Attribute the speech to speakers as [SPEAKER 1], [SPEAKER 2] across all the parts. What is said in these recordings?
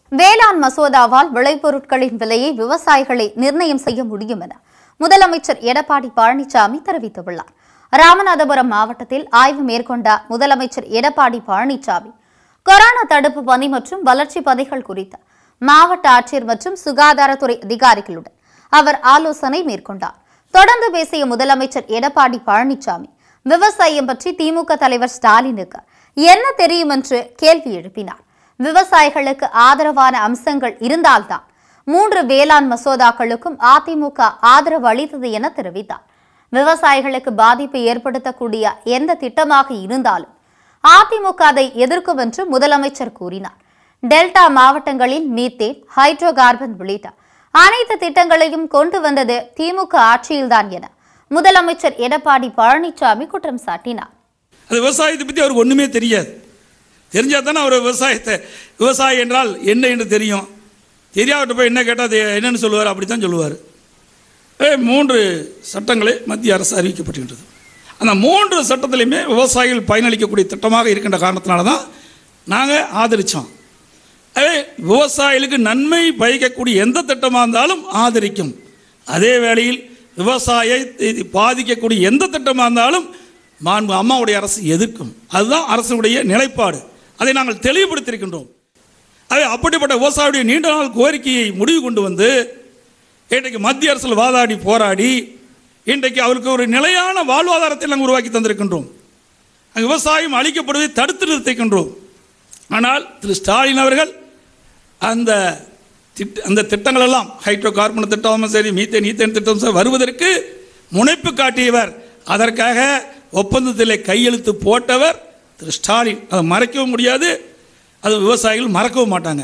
[SPEAKER 1] வேளாண் மசோதாவால் விளைபொருட்களின் விலையை விவசாயிகளை நிர்ணயம் செய்ய முடியும் என முதலமைச்சர் எடப்பாடி பழனிசாமி தெரிவித்துள்ளார் ராமநாதபுரம் மாவட்டத்தில் ஆய்வு மேற்கொண்ட முதலமைச்சர் எடப்பாடி பழனிசாமி கொரோனா தடுப்பு பணி மற்றும் வளர்ச்சி பணிகள் குறித்து மாவட்ட ஆட்சியர் மற்றும் சுகாதாரத்துறை அதிகாரிகளுடன் அவர் ஆலோசனை மேற்கொண்டார் தொடர்ந்து பேசிய முதலமைச்சர் எடப்பாடி பழனிசாமி விவசாயம் பற்றி திமுக தலைவர் ஸ்டாலினுக்கு என்ன தெரியும் என்று கேள்வி எழுப்பினார் விவசாயிகளுக்கு ஆதரவான அம்சங்கள் இருந்தால்தான் மூன்று வேளாண் மசோதாக்களுக்கும் அதிமுக ஆதரவு அளித்தது என தெரிவித்தார் விவசாயிகளுக்கு பாதிப்பை ஏற்படுத்தக்கூடிய எந்த திட்டமாக இருந்தாலும் அதிமுக அதை எதிர்க்கும் என்று முதலமைச்சர் கூறினார் டெல்டா மாவட்டங்களில் மீத்தேன் ஹைட்ரோ கார்பன் உள்ளிட்ட அனைத்து திட்டங்களையும் கொண்டு வந்தது திமுக ஆட்சியில்தான் என முதலமைச்சர் எடப்பாடி பழனிசாமி குற்றம் சாட்டினார்
[SPEAKER 2] அது விவசாயத்தை பற்றி அவருக்கு ஒன்றுமே தெரியாது தெரிஞ்சால் தானே அவர் விவசாயத்தை விவசாயம் என்றால் என்ன என்று தெரியும் தெரியாவிட்ட போய் என்ன கேட்டால் அது என்னன்னு சொல்லுவார் அப்படி தான் சொல்லுவார் ஏ, மூன்று சட்டங்களை மத்திய அரசு அறிவிக்கப்பட்டுகின்றது அந்த மூன்று சட்டத்திலையுமே விவசாயிகள் பயனளிக்கக்கூடிய திட்டமாக இருக்கின்ற காரணத்தினால தான் நாங்கள் ஆதரித்தோம் அதே விவசாயிகளுக்கு நன்மை பயக்கக்கூடிய எந்த திட்டமாக இருந்தாலும் ஆதரிக்கும் அதே வேளையில் விவசாயத்தை பாதிக்கக்கூடிய எந்த திட்டமாக இருந்தாலும் மாண்பு அம்மாவுடைய அரசு எதிர்க்கும் அதுதான் அரசுடைய நிலைப்பாடு அதை நாங்கள் தெளிவுபடுத்தியிருக்கின்றோம் அதே அப்படிப்பட்ட விவசாயியுடைய நீண்ட நாள் கோரிக்கையை முடிவு கொண்டு வந்து இன்றைக்கு மத்திய அரசில் வாதாடி போராடி இன்றைக்கு அவருக்கு ஒரு நிலையான வாழ்வாதாரத்தை நாங்கள் உருவாக்கி தந்திருக்கின்றோம் அங்கு விவசாயம் அழிக்கப்படுவதை தடுத்து நிறுத்திக்கின்றோம் ஆனால் திரு ஸ்டாலின் அவர்கள் அந்த திட்ட அந்த திட்டங்கள் எல்லாம் ஹைட்ரோ கார்பன் திட்டமும் சரி மீத்தேன் ஈத்தேன் திட்டம் சரி வருவதற்கு முனைப்பு காட்டியவர் அதற்காக ஒப்பந்தத்தில் கையெழுத்து போட்டவர் திரு ஸ்டாலின் அதை மறைக்கவும் முடியாது அது விவசாயிகள் மறக்கவும் மாட்டாங்க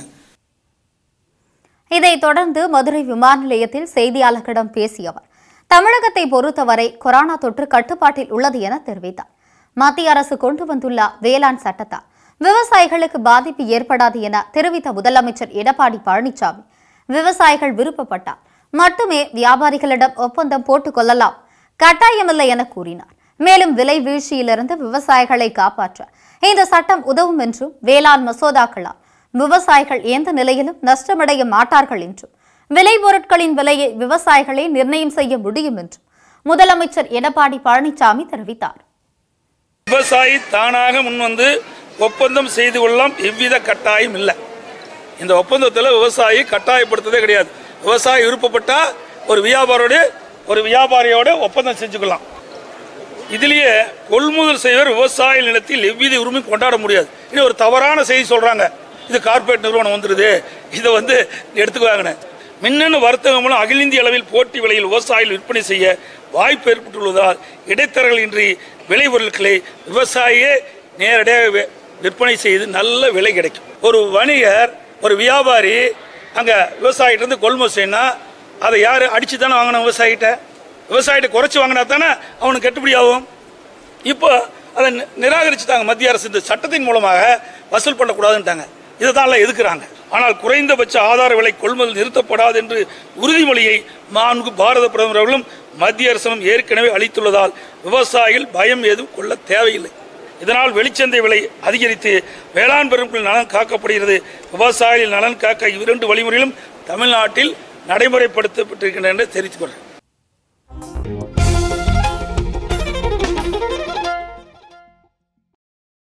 [SPEAKER 1] இதைத் தொடர்ந்து மதுரை விமான நிலையத்தில் செய்தியாளர்களிடம் பேசிய அவர் தமிழகத்தை பொறுத்தவரை கொரோனா தொற்று கட்டுப்பாட்டில் உள்ளது என தெரிவித்தார் மத்திய அரசு கொண்டு வந்துள்ள வேளாண் சட்டத்தால் விவசாயிகளுக்கு பாதிப்பு ஏற்படாது என தெரிவித்த முதலமைச்சர் எடப்பாடி பழனிசாமி விவசாயிகள் விருப்பப்பட்டால் மட்டுமே வியாபாரிகளிடம் ஒப்பந்தம் போட்டுக் கொள்ளலாம் கட்டாயமில்லை என கூறினார் மேலும் விலை வீழ்ச்சியிலிருந்து விவசாயிகளை காப்பாற்ற இந்த சட்டம் உதவும் என்றும் வேளாண் மசோதாக்களால் விவசாயிகள் எந்த நிலையிலும் நஷ்டமடைய மாட்டார்கள் என்றும் விளைபொருட்களின் விலையை விவசாயிகளே நிர்ணயம் செய்ய முடியும் என்றும் முதலமைச்சர் எடப்பாடி பழனிசாமி தெரிவித்தார்
[SPEAKER 2] விவசாயி தானாக முன்வந்து ஒப்பந்தம் செய்து கொள்ளலாம் எவ்வித கட்டாயம் இல்லை இந்த ஒப்பந்தத்தில் விவசாயி கட்டாயப்படுத்துறதே கிடையாது விவசாயி விருப்பப்பட்டா ஒரு வியாபாரோடு ஒரு வியாபாரியோட ஒப்பந்தம் செஞ்சுக்கலாம் இதுலயே கொள்முதல் செய்வர் விவசாய நிலத்தில் எவ்வித உரிமையும் கொண்டாட முடியாது இது ஒரு தவறான செய்தி சொல்றாங்க இது கார்ப்பரேட் நிறுவனம் வந்துருது இதை வந்து எடுத்துக்குவாங்கன்னு மின்னணு வர்த்தகம் மூலம் அகில இந்திய அளவில் போட்டி விலையில் விவசாயிகள் விற்பனை செய்ய வாய்ப்பு ஏற்பட்டுள்ளதால் இடைத்தரகர்களின்றி விளைபொருட்களை விவசாயியே நேரடியாக வி- விற்பனை செய்து நல்ல விலை கிடைக்கும் ஒரு வணிகர் ஒரு வியாபாரி அங்கே விவசாயிகிட்ட இருந்து கொள்முதல் செய்யணும்னா அதை யார் அடிச்சு தானே வாங்கணும் விவசாயிகிட்ட விவசாயிகிட்ட குறைச்சி வாங்கினா தானே அவனுக்கு கட்டுப்படி ஆகும் இப்போ அதை நி- நிராகரிச்சுட்டாங்க மத்திய அரசு இந்த சட்டத்தின் மூலமாக வசூல் பண்ணக்கூடாதுன்ட்டாங்க இதை தான் எதுக்குறாங்க ஆனால் குறைந்தபட்ச ஆதார விலை கொள்முதல் நிறுத்தப்படாது என்று உறுதிமொழியை மாண்பு பாரத பிரதமர் அவர்களும் மத்திய அரசும் ஏற்கனவே அளித்துள்ளதால் விவசாயிகள் பயம் ஏதும் கொள்ள தேவையில்லை இதனால் வெளிச்சந்தை விலை அதிகரித்து வேளாண் பெருமக்கள் நலன் காக்கப்படுகிறது விவசாயிகள் நலன் காக்க இரண்டு வழிமுறைகளும் தமிழ்நாட்டில் நடைமுறைப்படுத்தப்பட்டிருக்கின்றன என்று தெரிவித்துக் கொள்கிறேன்